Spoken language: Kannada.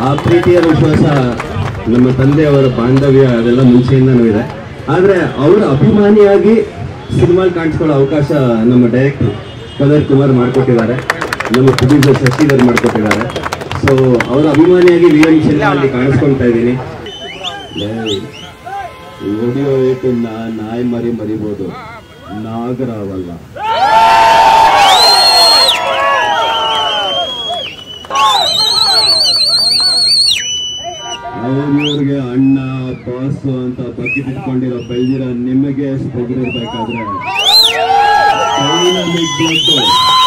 ಆ ಪ್ರೀತಿಯ ವಿಶ್ವಾಸ ನಮ್ಮ ತಂದೆಯವರ ಬಾಂಧವ್ಯ ಅದೆಲ್ಲ ಮುಂಚೆಯಿಂದನೂ ಇದೆ ಆದ್ರೆ ಅವರ ಅಭಿಮಾನಿಯಾಗಿ ಸಿನಿಮಾ ಕಾಣಿಸ್ಕೊಳ್ಳೋ ಅವಕಾಶ ನಮ್ಮ ಡೈರೆಕ್ಟರ್ ಕದರ್ ಕುಮಾರ್ ಮಾಡಿಕೊಟ್ಟಿದ್ದಾರೆ ನಮ್ಮ ಪ್ರೊಡ್ಯೂಸರ್ ಶಶಿಧರ್ ಮಾಡಿಕೊಟ್ಟಿದ್ದಾರೆ ಸೊ ಅವರ ಅಭಿಮಾನಿಯಾಗಿ ವಿ ಎಂ ಸಿನಿಮಾಲ್ಲಿ ಕಾಣಿಸ್ಕೊಳ್ತಾ ಇದ್ದೀನಿ ವಿಡಿಯೋ ಏಟನ್ನ ನಾಯಿ ಮರಿ ಮರಿಬೋದು ನಾಗರಾವಲ್ಲ ಅವ್ರಿವ್ರಿಗೆ ಅಣ್ಣ ಬಾಸು ಅಂತ ಬಕೆಟ್ ಇಟ್ಕೊಂಡಿರೋ ಬೆಳ್ದಿರೋ ನಿಮಗೆ ಸ್ಪೊಗರಿರ್ಬೇಕಾದ್ರೆ ಕೈನಲ್ಲಿ ದುಡ್ಡು